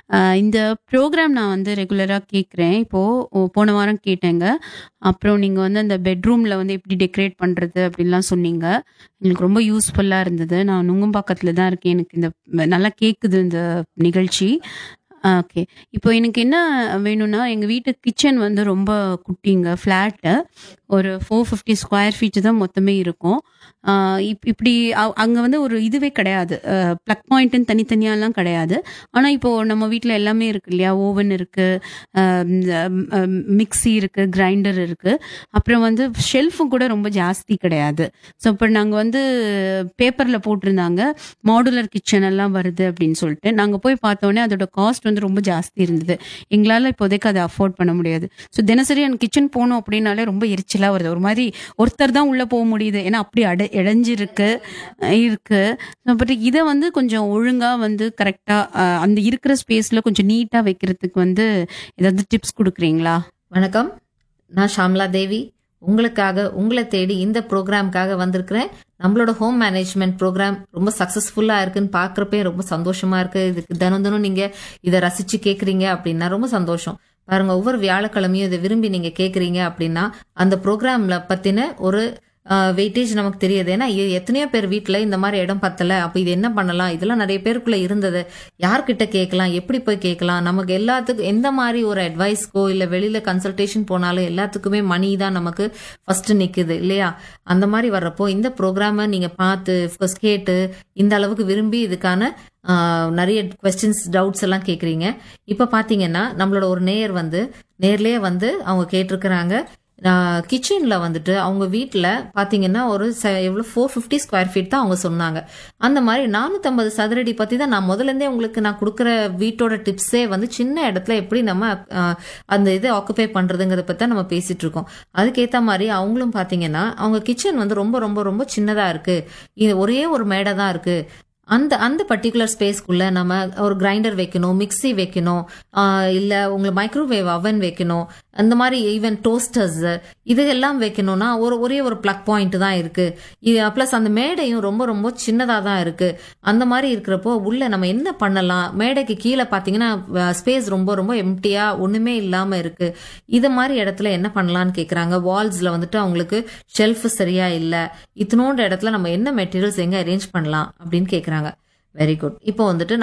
அ இந்த ப்ரோகிராம் நான் வந்து ரெகுலரா கேட்குறேன். இப்போ ஒ போன வாரம் கேட்டேங்க. அப்புறம் நீங்க வந்து அந்த பெட்ரூம்ல வந்து எப்படி டெக்கரேட் பண்றது அப்படின்லாம் சொன்னீங்க. எங்களுக்கு ரொம்ப யூஸ்ஃபுல்லா இருந்தது. நான் நுங்கம்பாக்கத்துல தான் இருக்கேன். எனக்கு இந்த நல்லா கேட்குது இந்த நிகழ்ச்சி. ஆ ஓகே. இப்போ எனக்கு என்ன வேணும்னா, எங்க வீட்டு கிச்சன் வந்து ரொம்ப குட்டிங்க. ஃப்ளாட்டு. ஒரு 450 ஸ்கொயர் ஃபீட் தான் மொத்தமே இருக்கும். ஆ இப் இப்படி அ அங்க வந்து ஒரு இதுவே கிடையாது. அ ப்ளக் பாயிண்ட்டுன்னு தனித்தனியாலாம் கிடையாது. ஆனா இப்போ நம்ம வீட்ல எல்லாமே இருக்கு இல்லையா? ஓவன் இருக்கு, அ அ மிக்ஸி இருக்கு, கிரைண்டர் இருக்கு. அப்புறம் வந்து ஷெல்ஃபும் கூட ரொம்ப ஜாஸ்தி கிடையாது. ஸோ இப்ப நாங்க வந்து பேப்பர்ல போட்டிருந்தாங்க. மாடுலர் கிச்சன் எல்லாம் வருது அப்படின்னு சொல்லிட்டு. நாங்க போய் பார்த்தோனே அதோட காஸ்ட் வந்து ரொம்ப ஜாஸ்தி இருந்தது. எங்களால இப்போதைக்கு அத அஃபோர்ட் பண்ண முடியாது. ஸோ தினசரி அந்த கிச்சன் போனோம் அப்படின்னாலே ரொம்ப எரிச்சலா வருது. ஒரு மாரி ஒருத்தர் தான் உள்ள போ முடியுது. ஏன்னா அப்படி அடை இடைஞ்சிருக்கு இருக்கு. பட் இத வந்து கொஞ்சம் ஒழுங்கா வந்து கரெக்ட்டா அ அந்த இருக்கிற ஸ்பேஸ்ல கொஞ்சம் நீட்டா வைக்கிறதுக்கு வந்து ஏதாவது டிப்ஸ் குடுக்குறீங்களா? வணக்கம். நான் ஷாம்லா தேவி. உங்களுக்காக உங்கள தேடி இந்த ப்ரோகிராம்க்காக வந்திருக்கிறேன். நம்மளோட ஹோம் மேனேஜ்மென்ட் ப்ரோகிராம் ரொம்ப சக்சஸ்ஃபுல்லா இருக்குன்னு பார்க்குறப்பயே ரொம்ப சந்தோஷமா இருக்கு. இதுக்கு தினம் தினம் நீங்க இத ரசிச்சு கேட்குறீங்க அப்படின்னா ரொம்ப சந்தோஷம். பாருங்க ஒவ்வொரு வியாழக்கிழமையும் இத விரும்பி நீங்க கேட்குறீங்க அப்படின்னா, அந்த ப்ரோகிராம்ல பத்தின ஒரு அ வெயிட்டேஜ் நமக்கு தெரியுது. ஏன்னா எ எத்தனையோ பேர் வீட்ல இந்த மாரி இடம் பத்தல. அப்ப இது என்ன பண்ணலாம்? இதெல்லாம் நெறைய பேருக்குள்ள இருந்தது. யார்கிட்ட கேட்கலாம்? எப்படி போய் கேட்கலாம்? நமக்கு எல்லாத்துக்கும் எந்த மாரி ஒரு அட்வைஸ்க்கோ இல்ல வெளியில கன்சல்டேஷன் போனாலும் எல்லாத்துக்குமே மணி தான் நமக்கு ஃபர்ஸ்ட் நிக்குது இல்லையா? அந்த மாரி வர்றப்போ இந்த ப்ரோகிராம நீங்க பார்த்து ஃபர்ஸ்ட் கேட்டு இந்த அளவுக்கு விரும்பி இதுக்கான ஆ நெறைய கொஸ்டின்ஸ், டவுட்ஸ் எல்லாம் கேட்குறீங்க. இப்ப பார்த்தீங்கன்னா, நம்மளோட ஒரு நேயர் வந்து நேர்லயே வந்து அவங்க கேட்டிருக்கிறாங்க. ஆ கிச்சன்ல வந்துட்டு அவங்க வீட்ல பார்த்தீங்கன்னா, ஒரு ச எவ்வளோ 450 ஸ்கொயர் ஃபீட் தான் அவங்க சொன்னாங்க. அந்த மாரி 450 சதுரடி பத்தி தான் நான் முதல்ல இருந்தே உங்களுக்கு நான் குடுக்குற வீட்டோட டிப்ஸே வந்து சின்ன இடத்துல எப்படி நம்ம அ அந்த இத ஆக்குபை பண்றதுங்கிறத பத்தி தான் நம்ம பேசிட்டு இருக்கோம். அதுக்கேத்த மாரி அவங்களும் பார்த்தீங்கன்னா, அவங்க கிச்சன் வந்து ரொம்ப ரொம்ப ரொம்ப சின்னதா இருக்கு. இது ஒரே ஒரு மேடை தான் இருக்கு. அந்த அந்த பர்ட்டிகுலர் ஸ்பேஸ்க்குள்ள நம்ம ஒரு கிரைண்டர் வைக்கணும், மிக்ஸி வைக்கணும், ஆ இல்ல உங்களுக்கு மைக்ரோவேவ் அவன் வைக்கணும். அந்த மாரி ஈவன் டோஸ்டர்ஸ் இது எல்லாம் வைக்கணும்னா ஒரு ஒரே ஒரு ப்ளக் பாயிண்ட் தான் இருக்கு. இது பிளஸ் அந்த மேடையும் ரொம்ப ரொம்ப சின்னதா தான் இருக்கு. அந்த மாரி இருக்கிறப்போ உள்ள நம்ம என்ன பண்ணலாம்? மேடைக்கு கீழ பார்த்தீங்கன்னா, ஸ்பேஸ் ரொம்ப ரொம்ப எம்ப்டியா ஒண்ணுமே இல்லாம இருக்கு. இது மாரி இடத்துல என்ன பண்ணலாம்னு கேட்குறாங்க. வால்ஸ்ல வந்துட்டு அவங்களுக்கு ஷெல்ஃப் சரியா இல்ல. இத்துணூண்டு இடத்துல நம்ம என்ன மெட்டீரியல்ஸ் எங்க அரேஞ்ச் பண்ணலாம்? அப்படின்னு கேட்குறாங்க. Very good. இப்போ வந்துட்டு